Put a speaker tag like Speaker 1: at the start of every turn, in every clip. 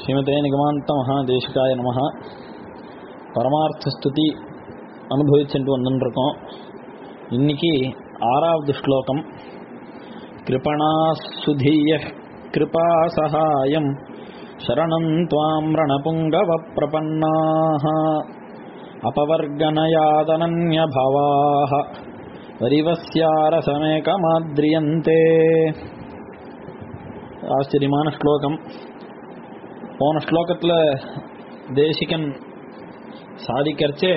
Speaker 1: ஸ்ரீமதே நிகமாந்த மகாதேசிகாய நமஹ பரமார்த்த ஸ்துதி அனுபவிச்சுட்டு வந்துருக்கோம் இன்னைக்கு ஆறாவது ஸ்லோகம் கிருபணா சுதீய கிருபா சகாயம் சரணம் துவாம் ரணபுங்கவ பிரபன்னாः अपवर्गनयादनन्यभवाः வரிவஸ்யாரசமேகமாத்ரியந்தே ஆச்சரியமான ஸ்லோகம் போன ஸ்லோகத்தில் தேசிகன் சாதிக்கர்ச்சே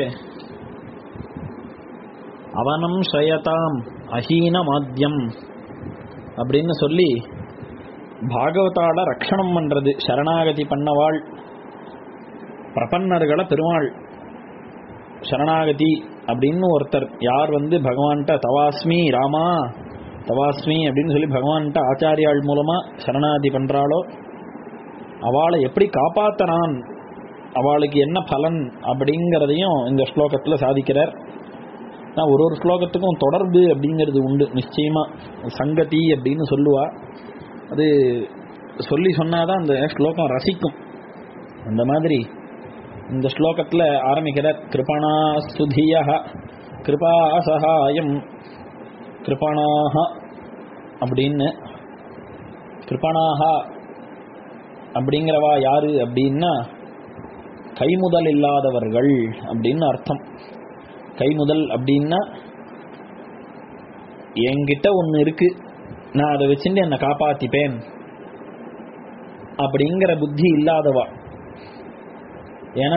Speaker 1: அவனம் ஸ்ரயதாம் அஹீனமாத்யம் அப்படின்னு சொல்லி பாகவதால ரக்ஷணம் பண்றது சரணாகதி பண்ணவாள் பிரபன்னர்களை பெருமாள் சரணாகதி அப்படின்னு ஒருத்தர் யார் வந்து பகவான்கிட்ட தவாஸ்மி ராமா தவாஸ்மி அப்படின்னு சொல்லி பகவான்கிட்ட ஆச்சாரியாள் மூலமா சரணாகதி பண்றாளோ அவளை எப்படி காப்பாத்தறான் அவளுக்கு என்ன பலன் அப்படிங்கிறதையும் இந்த ஸ்லோகத்துல சாதிக்கிறார் நான் ஒரு ஒரு ஸ்லோகத்துக்கும் தொடர்பு அப்படிங்கிறது உண்டு நிச்சயமா சங்கதி அப்படின்னு சொல்லுவா அது சொல்லி சொன்னாதான் அந்த ஸ்லோகம் ரசிக்கும் அந்த மாதிரி இந்த ஸ்லோகத்தில் ஆரம்பிக்கிற கிருபணா சுதிய கிருபா சகாயம் கிருபணாக அப்படின்னு கிருபணாக அப்படிங்கிறவா யாரு அப்படின்னா கைமுதல் இல்லாதவர்கள் அப்படின்னு அர்த்தம் கைமுதல் அப்படின்னா என்கிட்ட ஒன்று இருக்கு நான் அதை வச்சுட்டு என்னை காப்பாத்திப்பேன் அப்படிங்கிற புத்தி இல்லாதவா ஏன்னா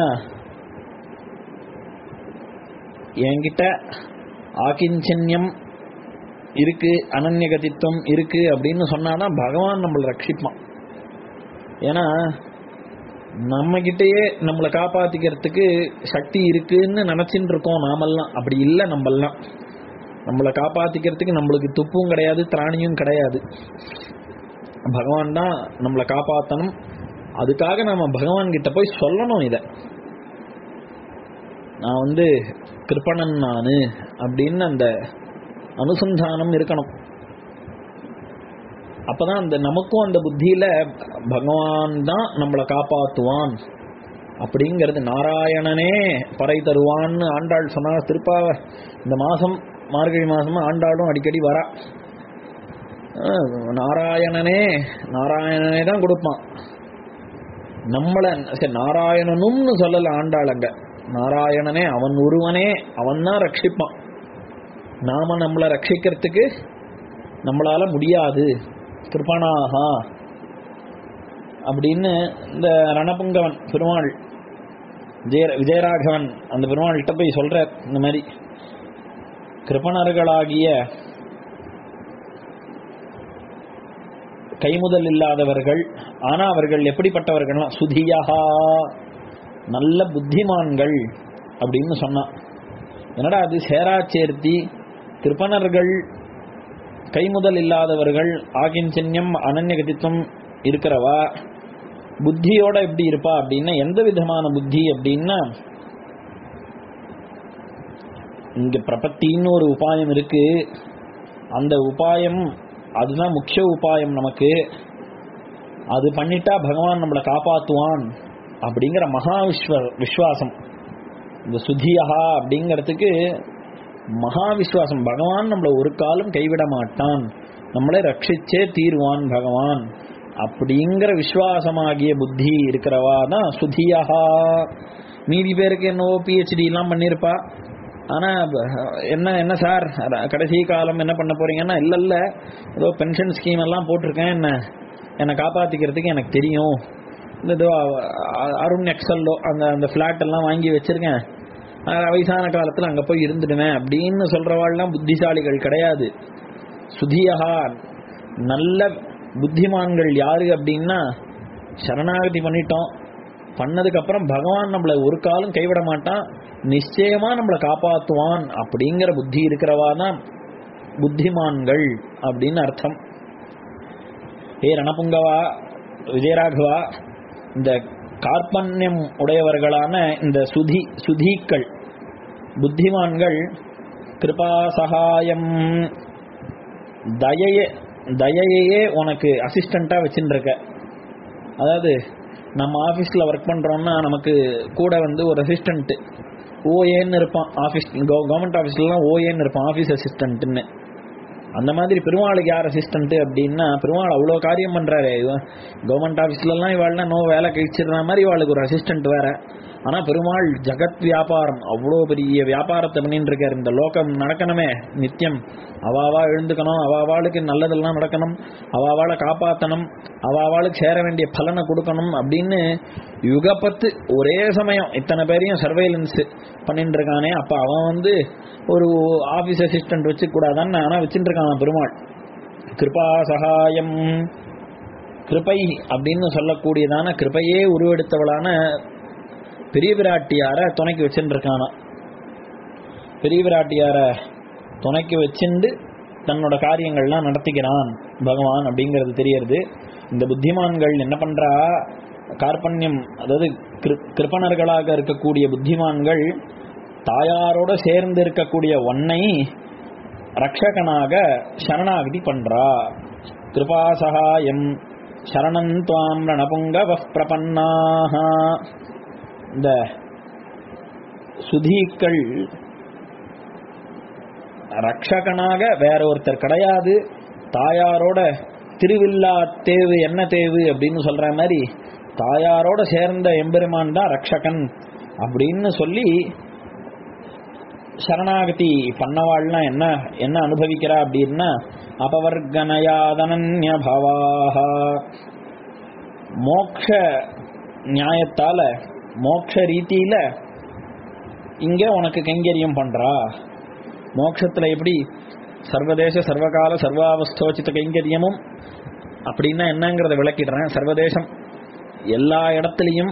Speaker 1: என்கிட்ட ஆகிஞ்சன்யம் இருக்கு அனன்யகதித்துவம் இருக்கு அப்படின்னு சொன்னாதான் பகவான் நம்மளை ரட்சிப்பான் ஏன்னா நம்ம கிட்டயே நம்மளை காப்பாத்திக்கிறதுக்கு சக்தி இருக்குன்னு நினைச்சிட்டு இருக்கோம் நாமெல்லாம் அப்படி இல்லை நம்மெல்லாம் நம்மளை காப்பாத்திக்கிறதுக்கு நம்மளுக்கு துப்பும் கிடையாது திராணியும் கிடையாது பகவான் தான் நம்மளை காப்பாற்றணும் அதுக்காக நம்ம பகவான் கிட்ட போய் சொல்லணும் இத நான் வந்து கிருப்பணன் நானு அப்படின்னு அந்த அனுசந்தானம் இருக்கணும் அப்பதான் அந்த நமக்கும் அந்த புத்தியில பகவான் தான் நம்மளை காப்பாத்துவான் அப்படிங்கிறது நாராயணனே பறை தருவான்னு ஆண்டாள் சொன்னா திருப்பாவ இந்த மாசம் மார்கழி மாசமா ஆண்டாளும் அடிக்கடி வரா நாராயணனே நாராயணனே தான் கொடுப்பான் நம்மள சரி நாராயணனும்னு சொல்லல ஆண்டாள் அங்க நாராயணனே அவன் ஒருவனே அவன் தான் ரட்சிப்பான் நாம நம்மளை ரட்சிக்கிறதுக்கு நம்மளால முடியாது கிருபணாகா அப்படின்னு இந்த ரணபுங்கவன் பெருமாள் விஜய விஜயராகவன் அந்த பெருமாள்கிட்ட போய் சொல்ற இந்த மாதிரி கிருபணர்களாகிய கைமுதல் இல்லாதவர்கள் ஆனா அவர்கள் எப்படிப்பட்டவர்கள்னா சுதியகா நல்ல புத்திமான்கள் அப்படின்னு சொன்னான் என்னடா அது சேரா சேர்த்தி கிருப்பணர்கள் கைமுதல் இல்லாதவர்கள் ஆகிஞ்சன்யம் அனன்யகதித்துவம் இருக்கிறவா புத்தியோட எப்படி இருப்பா அப்படின்னா எந்த விதமான புத்தி அப்படின்னா இங்க பிரபத்தின்னு ஒரு உபாயம் இருக்கு அந்த உபாயம் அதுதான் முக்கிய உபாயம் நமக்கு அது பண்ணிட்டா பகவான் நம்மளை காப்பாத்துவான் அப்படிங்கிற மகா விஸ்வ விஸ்வாசம் இந்த சுதியகா அப்படிங்கிறதுக்கு மகா விஸ்வாசம் பகவான் நம்மளை ஒரு காலம் கைவிட மாட்டான் நம்மளை ரட்சிச்சே தீர்வான் பகவான் அப்படிங்கிற விஸ்வாசமாகிய புத்தி இருக்கிறவா தான் சுதியகா மீதி பேருக்கு என்னவோ பிஹெச்டி எல்லாம் பண்ணியிருப்பா ஆனா என்ன என்ன சார் கடைசி காலம் என்ன பண்ண போறீங்கன்னா இல்ல இல்ல ஏதோ பென்ஷன் ஸ்கீம் எல்லாம் போட்டிருக்கேன் என்ன என்னை காப்பாத்திக்கிறதுக்கு எனக்கு தெரியும் இந்த ஏதோ அருண் எக்ஸல்லோ அந்த அந்த ஃபிளாட் எல்லாம் வாங்கி வச்சிருக்கேன் வயசான காலத்துல அங்க போய் இருந்துடுவேன் அப்படின்னு சொல்றவாள்லாம் புத்திசாலிகள் கிடையாது சுதியகா நல்ல புத்திமான்கள் யாரு அப்படின்னா சரணாகதி பண்ணிட்டோம் பண்ணதுக்கு அப்புறம் பகவான் நம்மளை ஒரு காலம் கைவிட மாட்டான் நிச்சயமா நம்மளை காப்பாத்துவான் அப்படிங்கிற புத்தி இருக்கிறவா தான் புத்திமான்கள் அப்படின்னு அர்த்தம் ஏ ரணபுங்கவா விஜயராகவா இந்த கார்பண்யம் உடையவர்களான இந்த சுதி சுதீக்கள் புத்திமான்கள் கிருபா சகாயம் தயையே தயையே உனக்கு அசிஸ்டண்டா வச்சுட்டு இருக்க அதாவது நம்ம ஆஃபீஸில் ஒர்க் பண்ணுறோம்னா நமக்கு கூட வந்து ஒரு அசிஸ்டண்ட் ஓஏன்னு இருப்பான் ஆஃபீஸ் கவர்மெண்ட் ஆஃபீஸ்லலாம் ஓஏன்னு இருப்பான் ஆஃபீஸ் அசிஸ்டண்ட்டுன்னு அந்த மாதிரி பெருமாளுக்கு யார் அசிஸ்டன்ட் அப்படின்னா பெருமாள் அவ்வளோ காரியம் பண்ணுறாரு கவர்மெண்ட் ஆஃபீஸ்லலாம் இவாள்னா நோ வேலை கழிச்சிடுற மாதிரி இவாளுக்கு ஒரு அசிஸ்டன்ட் வேற ஆனால் பெருமாள் ஜகத் வியாபாரம் அவ்வளோ பெரிய வியாபாரத்தை பண்ணிட்டு இருக்காரு இந்த லோகம் நடக்கணுமே நித்தியம் அவாவா எழுந்துக்கணும் அவாவாளுக்கு நல்லதெல்லாம் நடக்கணும் அவாவாளை காப்பாற்றணும் அவாவாளுக்கு சேர வேண்டிய பலனை கொடுக்கணும் அப்படின்னு யுகப்பத்து ஒரே சமயம் இத்தனை பேரையும் சர்வேலன்ஸ் பண்ணிட்டு இருக்கானே அப்போ அவன் வந்து ஒரு ஆஃபீஸ் அசிஸ்டன்ட் வச்சு கூடாதான்னு ஆனால் வச்சுட்டு இருக்கான் பெருமாள் கிருபா சகாயம் கிருபை அப்படின்னு சொல்லக்கூடியதான கிருபையே உருவெடுத்தவளான பெரிய பிராட்டியார துணைக்கு வச்சுட்டு இருக்கானா பெரிய பிராட்டியார துணைக்கு வச்சுண்டு தன்னோட காரியங்கள்லாம் நடத்திக்கிறான் பகவான் அப்படிங்கிறது தெரியறது இந்த புத்திமான்கள் என்ன பண்றா கார்பண்யம் அதாவது கிரு- கிருபணர்களாக இருக்கக்கூடிய புத்திமான்கள் தாயாரோட சேர்ந்து இருக்கக்கூடிய ஒன்னை ரக்ஷகனாக சரணாகதி பண்றா கிருபா சகாயம் சரணம் துவாம் ரணபுங்கவ பிரபன்னாக இந்த சுதீக்கள் ரக்ஷகனாக வேற ஒருத்தர் கிடையாது தாயாரோட திருவில்லா தேவு என்ன தேவு அப்படின்னு சொல்ற மாதிரி தாயாரோட சேர்ந்த எம்பெருமான் தான் ரக்ஷகன் அப்படின்னு சொல்லி சரணாகதி பண்ணவாள்லாம் என்ன என்ன அனுபவிக்கிறா அப்படின்னா அபவர்கனயாதனன்ய பவாக மோக்ஷ நியாயத்தால மோக்ஷ ரீதியில இங்க உனக்கு கைங்கரியம் பண்றா மோட்சத்துல எப்படி சர்வதேச சர்வகால சர்வாவஸ்தோச்சித கைங்கரியமும் அப்படின்னா என்னங்கிறத விளக்கிடுறேன் சர்வதேசம் எல்லா இடத்துலையும்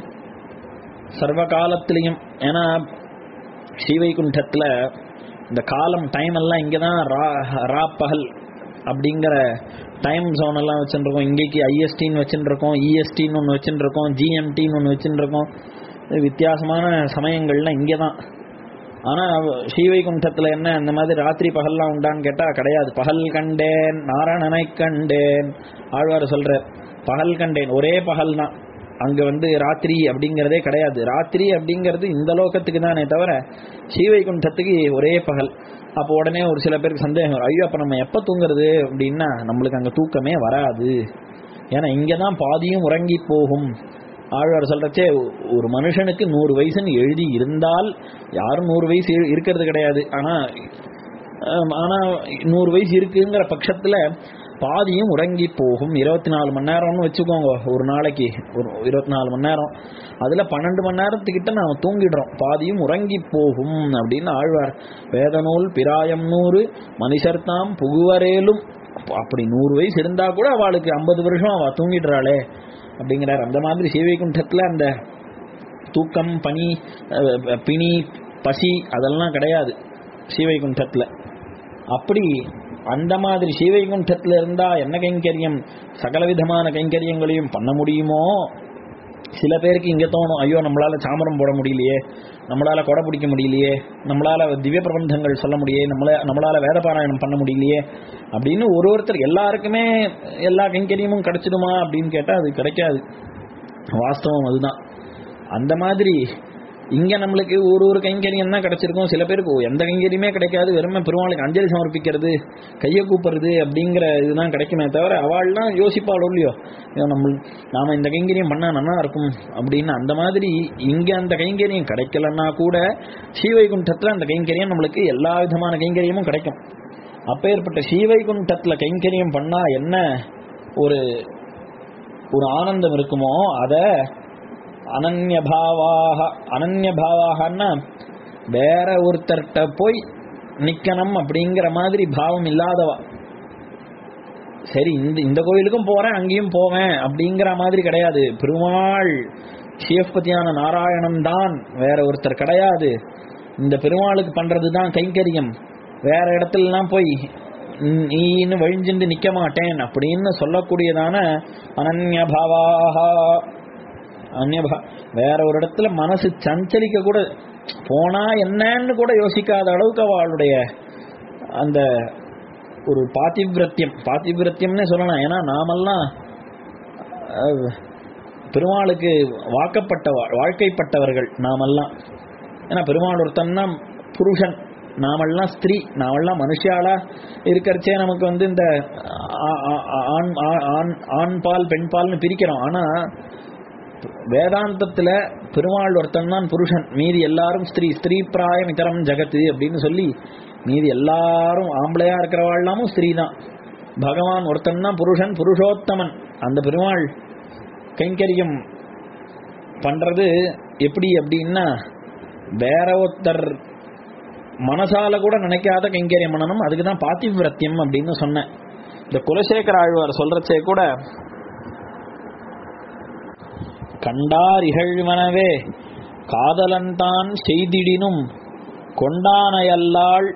Speaker 1: சர்வ காலத்திலையும் ஏன்னா ஸ்ரீவைகுண்டத்தில் இந்த காலம் டைம் எல்லாம் இங்கே தான் ரா ரா பகல் அப்படிங்கிற டைம் ஜோன் எல்லாம் வச்சுருக்கோம் இங்கேக்கு ஐஎஸ்டின்னு வச்சுருக்கோம் இஎஸ்டின்னு ஒன்று வச்சுருக்கோம் ஜிஎம்டின்னு ஒன்று வச்சுருக்கோம் வித்தியாசமான சமயங்கள்லாம் இங்கே தான் ஆனால் ஸ்ரீவைகுண்டத்தில் என்ன இந்த மாதிரி ராத்திரி பகல்லாம் உண்டான்னு கேட்டால் கிடையாது பகல் கண்டேன் நாராயணனை கண்டேன் ஆழ்வார் சொல்கிறார் பகல் கண்டேன் ஒரே பகல் தான் அங்கே வந்து ராத்திரி அப்படிங்கிறதே கிடையாது ராத்திரி அப்படிங்கிறது இந்த லோகத்துக்கு தானே தவிர ஸ்ரீவைகுண்டத்துக்கு ஒரே பகல் அப்போ உடனே ஒரு சில பேருக்கு சந்தேகம் வரும் ஐயோ அப்போ நம்ம எப்போ தூங்குறது அப்படின்னா நம்மளுக்கு அங்கே தூக்கமே வராது ஏன்னா இங்கே தான் பாதியும் உறங்கி போகும் ஆழ்வார் சொல்றச்சே ஒரு மனுஷனுக்கு நூறு வயசுன்னு எழுதி இருந்தால் யாரும் நூறு வயசு இரு- இருக்கிறது கிடையாது ஆனா ஆம், ஆனா நூறு வயசு இருக்குங்கிற பட்சத்துல பாதியும் உறங்கி போகும் இருபத்தி நாலு மணி நேரம்னு வச்சுக்கோங்க ஒரு நாளைக்கு ஒரு இருபத்தி நாலு மணி நேரம் அதுல பன்னெண்டு மணி நேரத்துக்கிட்ட நாம தூங்கிடுறோம் பாதியும் உறங்கி போகும் அப்படின்னு ஆழ்வார் வேதநூல் பிராயம் நூறு மனுஷர்தாம் புகுவரேலும் அப்ப- அப்படி நூறு வயசு இருந்தா கூட அவளுக்கு ஐம்பது வருஷம் அவ தூங்கிடுறாளே அப்படிங்கிறார் அந்த மாதிரி சீவைகுண்டத்துல அந்த தூக்கம் பனி அஹ், பிணி பசி அதெல்லாம் கிடையாது ஸ்ரீவைகுண்டத்தில் அப்படி அந்த மாதிரி ஸ்ரீவைகுண்டத்தில் இருந்தா என்ன கைங்கரியம் சகலவிதமான கைங்கரியங்களையும் பண்ண முடியுமோ சில பேருக்கு இங்கே தோணும் ஐயோ நம்மளால சாமரம் போட முடியலையே நம்மளால கொடை பிடிக்க முடியலையே நம்மளால திவ்ய பிரபந்தங்கள் சொல்ல முடியலையே நம்மள நம்மளால வேத பாராயணம் பண்ண முடியலையே அப்படின்னு ஒரு ஒருத்தர் எல்லாருக்குமே எல்லா கைங்கரியமும் கிடைச்சிடுமா அப்படின்னு கேட்டால் அது கிடைக்காது வாஸ்தவம் அதுதான் அந்த மாதிரி இங்க நம்மளுக்கு ஒரு ஒரு கைங்கரியம் தான் கிடைச்சிருக்கும் சில பேருக்கு எந்த கைங்கரியமே கிடைக்காது வெறுமை பெருமாளுக்கு அஞ்சலி சமர்ப்பிக்கிறது கையை கூப்பிடுறது அப்படிங்கிற இதுதான் கிடைக்குமே தவிர அவள்லாம் யோசிப்பாளோ இல்லையோ ஐயோ, நம்ம நாம இந்த கைங்கரியம் பண்ணா நல்லா இருக்கும் அப்படின்னு அந்த மாதிரி இங்க அந்த கைங்கரியம் கிடைக்கலன்னா கூட ஸ்ரீவைகுண்டத்துல அந்த கைங்கரியம் நம்மளுக்கு எல்லா விதமான கைங்கரியமும் கிடைக்கும் அப்பேற்பட்ட ஸ்ரீவைகுண்டத்துல கைங்கரியம் பண்ணா என்ன ஒரு ஒரு ஆனந்தம் இருக்குமோ அத அனன்யபாவாக அனன்யபாவாகன்னா வேற ஒருத்தர்கிட்ட போய் நிக்கணும் அப்படிங்கிற மாதிரி பாவம் இல்லாதவா சரி இந்த இந்த கோயிலுக்கும் போறேன் அங்கேயும் போவேன் அப்படிங்கிற மாதிரி கிடையாது பெருமாள் சிவபதியான நாராயணன் தான் வேற ஒருத்தர் கிடையாது இந்த பெருமாளுக்கு பண்றது தான் கைங்கரியம் வேற இடத்துலலாம் போய் "நீ- நீன்னு வழிஞ்சுண்டு நிக்க மாட்டேன் அப்படின்னு சொல்லக்கூடியதான அனன்யபாவாக அந்நியபா வேற ஒரு இடத்துல மனசு சஞ்சலிக்க கூட போனா என்னன்னு கூட யோசிக்காத அளவுக்கு அவளுடைய அந்த ஒரு பாதிவிரத்தியம் பாதிவிரத்தியம்னே சொல்லலாம் ஏன்னா நாமெல்லாம் அஹ், பெருமாளுக்கு வாக்கப்பட்ட வா- வாழ்க்கைப்பட்டவர்கள் நாமெல்லாம் ஏன்னா பெருமாள் ஒருத்தன்னா புருஷன் நாமெல்லாம் ஸ்திரீ நாமெல்லாம் மனுஷியாளா இருக்கிறச்சே நமக்கு வந்து இந்த ஆ- ஆ- ஆ- ஆண் ஆ- ஆண் ஆண் பால் பெண் பால்னு பிரிக்கிறோம் ஆனா வேதாந்தத்துல பெருமாள் ஒருத்தன் தான் புருஷன் மீதி எல்லாரும் ஸ்திரீ ஸ்திரீ பிராயம் இதரம் ஜகத்து அப்படின்னு சொல்லி மீதி எல்லாரும் ஆம்பளையா இருக்கிறவாழ்லாமும் ஸ்திரீ தான் பகவான் ஒருத்தன் தான் புருஷன் புருஷோத்தமன் அந்த பெருமாள் கைங்கரியம் பண்றது எப்படி அப்படின்னா வேற ஒருத்தர் மனசால கூட நினைக்காத கைங்கரியம் பண்ணணும் அதுக்கு தான் பாத்திவிரத்தியம் அப்படின்னு சொன்னேன் இந்த குலசேகர ஆழ்வார் சொல்றச்சே கூட கண்டார் இகழ்வனவே காதலன்தான் செய்திடினும் கொண்டானையல்லாள்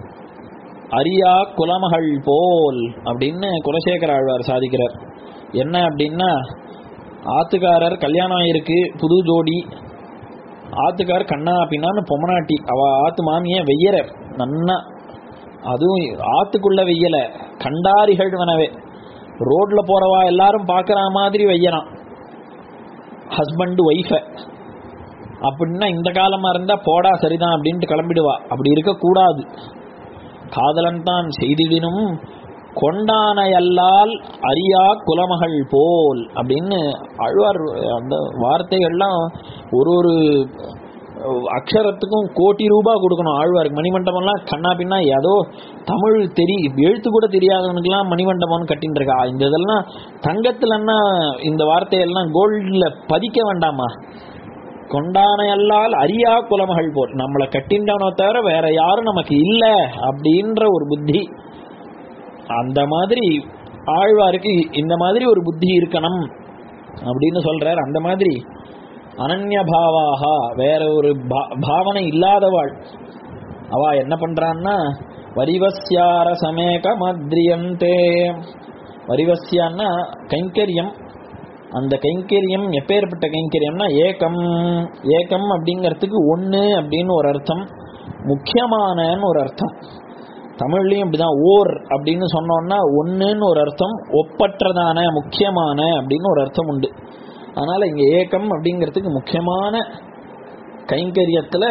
Speaker 1: அரியா குலமகள் போல் அப்படின்னு குலசேகர ஆழ்வார் சாதிக்கிறார் என்ன அப்படின்னா ஆத்துக்காரர் கல்யாணம் ஆயிருக்கு புது ஜோடி ஆத்துக்கார் கண்ணா பின்னான்னு பொம்மனாட்டி அவ ஆத்து மாமிய வெய்யற நன்னா அதுவும் ஆத்துக்குள்ள வெய்யல கண்டாரிகழ்வனவே ரோட்ல போறவா எல்லாரும் பார்க்கற மாதிரி வெய்யறான் ஹஸ்பண்ட் ஒய்ஃப அப்படின்னா இந்த காலமா இருந்தா போடா சரிதான் அப்படின்ட்டு கிளம்பிடுவா அப்படி இருக்க கூடாது காதலன் தான் செய்திடினும் கொண்டானையல்லால் அரியா குலமகள் போல் அப்படின்னு அழ்வார் அந்த வார்த்தைகள்லாம் ஒரு ஒரு அக்ஷரத்துக்கும் கோடி ரூபாய் கொடுக்கணும் ஆழ்வாருக்கு மணிமண்டபம்லாம் கண்ணா பின்னா ஏதோ தமிழ் தெரி எழுத்து கூட தெரியாதவனுக்குலாம் மணிமண்டபம்னு கட்டின்னு இருக்கா இந்த இதெல்லாம் தங்கத்துலன்னா இந்த வார்த்தையெல்லாம் கோல்டில் பதிக்க வேண்டாமா கொண்டானையல்லால் அரியா குலமகள் போல் நம்மளை கட்டின்றவனோ தவிர வேற யாரும் நமக்கு இல்லை அப்படின்ற ஒரு புத்தி அந்த மாதிரி ஆழ்வாருக்கு இந்த மாதிரி ஒரு புத்தி இருக்கணும் அப்படின்னு சொல்றார் அந்த மாதிரி அனன்ய பாவாகா வேற ஒரு பா- பாவனை இல்லாதவாள் அவ என்ன பண்றான்னா வரிவசியார சமேக மத்ரியந்தே வரிவசியான்னா கைங்கரியம் அந்த கைங்கரியம் எப்பேற்பட்ட கைங்கரியம்னா ஏகம் ஏகம் அப்படிங்கிறதுக்கு ஒன்று அப்படின்னு ஒரு அர்த்தம் முக்கியமானன்னு ஒரு அர்த்தம் தமிழ்லையும் இப்படிதான் ஓர் அப்படின்னு சொன்னோம்னா ஒன்றுன்னு ஒரு அர்த்தம் ஒப்பற்றதான முக்கியமான அப்படின்னு ஒரு அர்த்தம் உண்டு அதனால இங்க ஏகம் அப்படிங்கிறதுக்கு முக்கியமான கைங்கரியத்துல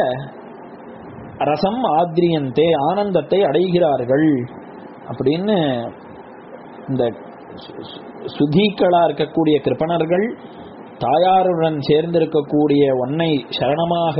Speaker 1: ரசம் ஆத்ரியந்தே ஆனந்தத்தை அடைகிறார்கள் அப்படின்னு இந்த சு- சு- சுதீக்களா இருக்கக்கூடிய கிருப்பணர்கள் தாயாருடன் சேர்ந்திருக்கக்கூடிய ஒன்னை சரணமாக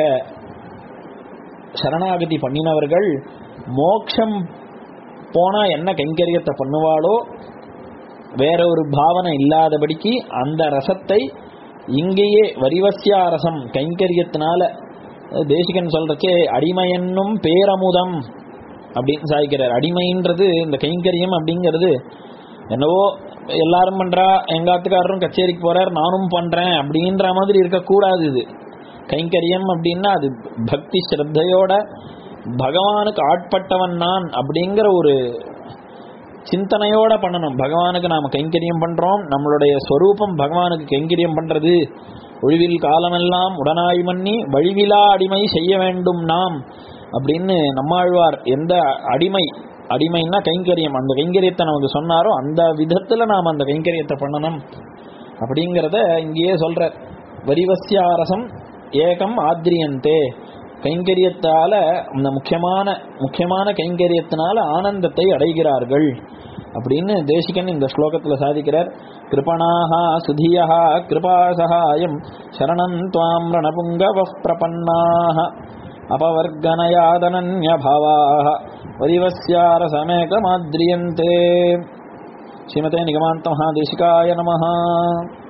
Speaker 1: சரணாகதி பண்ணினவர்கள் மோட்சம் போனா என்ன கைங்கரியத்தை பண்ணுவாளோ வேற ஒரு பாவனை இல்லாதபடிக்கு அந்த ரசத்தை இங்கேயே வரிவசியா ரசம் கைங்கரியத்தினால தேசிகன் சொல்றச்சே அடிமையென்னும் பேரமுதம் அப்படின்னு சாய்க்கிறார் அடிமைன்றது இந்த கைங்கரியம் அப்படிங்கிறது என்னவோ எல்லாரும் பண்றா எங்க ஆத்துக்காரரும் கச்சேரிக்கு போறார் நானும் பண்றேன் அப்படின்ற மாதிரி இருக்கக்கூடாது இது கைங்கரியம் அப்படின்னா அது பக்தி ஸ்ரத்தையோட பகவானுக்கு ஆட்பட்டவன் நான் அப்படிங்கிற ஒரு சிந்தனையோட பண்ணணும் பகவானுக்கு நாம கைங்கரியம் பண்றோம் நம்மளுடைய ஸ்வரூபம் பகவானுக்கு கைங்கரியம் பண்றது ஒழிவில் காலமெல்லாம் உடனாய் மன்னி வழிவிலா அடிமை செய்ய வேண்டும் நாம் அப்படின்னு நம்மாழ்வார் எந்த அடிமை அடிமைன்னா கைங்கரியம் அந்த கைங்கரியத்தை நமக்கு சொன்னாரோ அந்த விதத்துல நாம் அந்த கைங்கரியத்தை பண்ணணும் அப்படிங்கிறத இங்கேயே சொல்ற வரிவசியாரசம் ஏகம் ஆத்ரியந்தே கைங்கரியத்தால அந்த முக்கியமான முக்கியமான கைங்கரியத்தினால ஆனந்தத்தை அடைகிறார்கள் அப்படின்னு தேசிகன் இந்த ஸ்லோகத்துல சாதிக்கிறார் கிருபணாக சுதியா கிருபா சகாயம் சரணம் துவாம் ரணபுங்கவ பிரபன்னாக அபவர்கனயாதனன்ய பாவாக வரிவசியார சமேகமாத்ரியந்தே ஸ்ரீமதே நிகமாந்த மகாதேசிகாய நமः